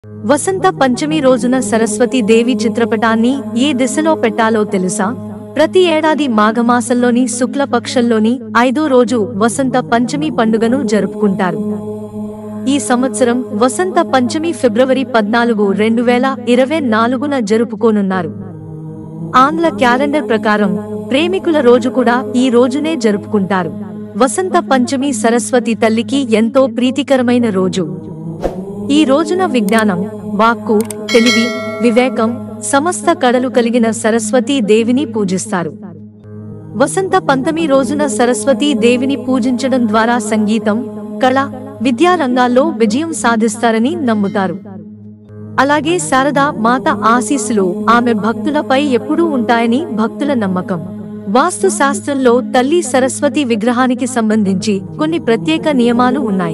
వసంత పంచమి రోజున సరస్వతి దేవి చిత్రపటాన్ని ఏ దిశలో పెట్టాలో తెలుసా ప్రతి ఏడాది మాఘమాసంలోని శుక్లపక్షంలోని ఐదో రోజు వసంత పంచమి పండుగను జరుపుకుంటారు ఈ సంవత్సరం వసంత పంచమి ఫిబ్రవరి పద్నాలుగు రెండు వేల ఇరవై నాలుగున జరుపుకోనున్నారు ఆంగ్ల క్యాలెండర్ ప్రకారం ప్రేమికుల రోజు కూడా ఈ రోజునే జరుపుకుంటారు వసంత పంచమి సరస్వతి తల్లికి ఎంతో ప్రీతికరమైన రోజు ఈ రోజున విజ్ఞానం వాక్కు తెలివి వివేకం సమస్త కళలు కలిగిన సరస్వతీ దేవిని పూజిస్తారు వసంత పంతమి రోజున సరస్వతీ దేవిని పూజించడం ద్వారా సంగీతం కళ విద్యా రంగాల్లో విజయం సాధిస్తారని నమ్ముతారు అలాగే శారదా మాత ఆశీస్సులు ఆమె భక్తులపై ఎప్పుడూ ఉంటాయని భక్తుల నమ్మకం వాస్తు శాస్త్రంలో తల్లి సరస్వతి విగ్రహానికి సంబంధించి కొన్ని ప్రత్యేక నియమాలు ఉన్నాయి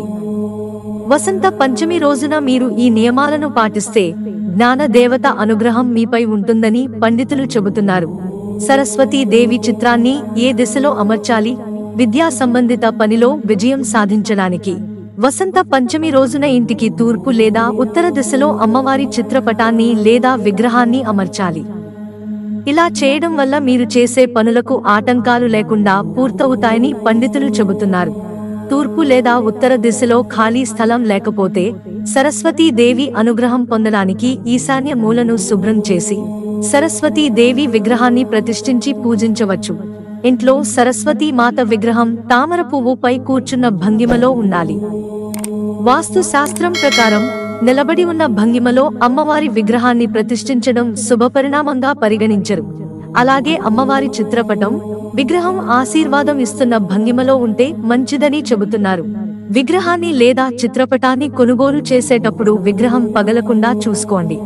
వసంత పంచమి రోజున మీరు ఈ నియమాలను పాటిస్తే జ్ఞాన దేవత అనుగ్రహం మీపై ఉంటుందని పండితులు చెబుతున్నారు సరస్వతీ దేవి చిత్రాన్ని ఏ దిశలో అమర్చాలి విద్యా సంబంధిత పనిలో విజయం సాధించడానికి వసంత పంచమి రోజున ఇంటికి తూర్పు లేదా ఉత్తర దిశలో అమ్మవారి చిత్రపటాన్ని లేదా విగ్రహాన్ని అమర్చాలి ఇలా చేయడం వల్ల మీరు చేసే పనులకు ఆటంకాలు లేకుండా పూర్తవుతాయని పండితులు చెబుతున్నారు తూర్పు లేదా ఉత్తర దిశలో ఖాళీ స్థలం లేకపోతే సరస్వతీ దేవి అనుగ్రహం పొందడానికి ఈశాన్య మూలను శుభ్రం చేసి సరస్వతీ దేవి విగ్రహాన్ని ప్రతిష్ఠించి పూజించవచ్చు ఇంట్లో సరస్వతీ మాత విగ్రహం తామర పువ్వుపై కూర్చున్న భంగిమలో ఉండాలి వాస్తు శాస్త్రం ప్రకారం నిలబడి ఉన్న భంగిమలో అమ్మవారి విగ్రహాన్ని ప్రతిష్ఠించడం శుభపరిణామంగా పరిగణించరు అలాగే అమ్మవారి చిత్రపటం విగ్రహం ఆశీర్వాదం ఇస్తున్న భంగిమలో ఉంటే మంచిదని చెబుతున్నారు విగ్రహాన్ని లేదా చిత్రపటాన్ని కొనుగోలు చేసేటప్పుడు విగ్రహం పగలకుండా చూసుకోండి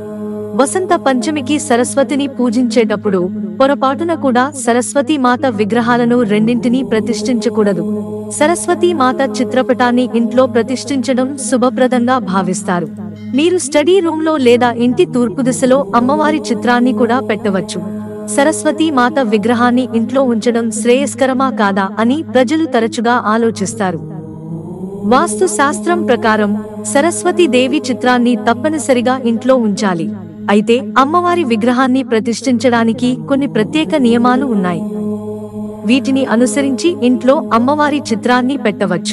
వసంత పంచమికి సరస్వతిని పూజించేటప్పుడు పొరపాటున కూడా సరస్వతీ మాత విగ్రహాలను రెండింటినీ ప్రతిష్ఠించకూడదు సరస్వతీ మాత చిత్రపటాన్ని ఇంట్లో ప్రతిష్ఠించడం శుభప్రదంగా భావిస్తారు మీరు స్టడీ రూమ్ లో లేదా ఇంటి తూర్పు దిశలో అమ్మవారి చిత్రాన్ని కూడా పెట్టవచ్చు సరస్వతీ మాత విగ్రహాన్ని ఇంట్లో ఉంచడం శ్రేయస్కరమా కాదా అని ప్రజలు తరచుగా ఆలోచిస్తారు వాస్తు శాస్త్రం ప్రకారం సరస్వతి దేవి చిత్రాన్ని తప్పనిసరిగా ఇంట్లో ఉంచాలి అయితే అమ్మవారి విగ్రహాన్ని ప్రతిష్ఠించడానికి కొన్ని ప్రత్యేక నియమాలు ఉన్నాయి వీటిని అనుసరించి ఇంట్లో అమ్మవారి చిత్రాన్ని పెట్టవచ్చు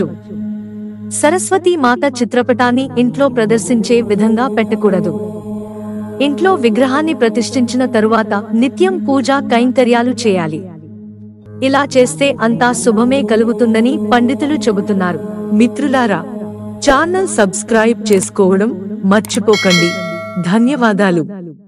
సరస్వతి మాత చిత్రపటాన్ని ఇంట్లో ప్రదర్శించే విధంగా పెట్టకూడదు ఇంట్లో విగ్రహాన్ని ప్రతిష్ఠించిన తరువాత నిత్యం పూజా కైంకర్యాలు చేయాలి ఇలా చేస్తే అంతా శుభమే కలుగుతుందని పండితులు చెబుతున్నారు మిత్రులారా ఛానల్ సబ్స్క్రైబ్ చేసుకోవడం మర్చిపోకండి ధన్యవాదాలు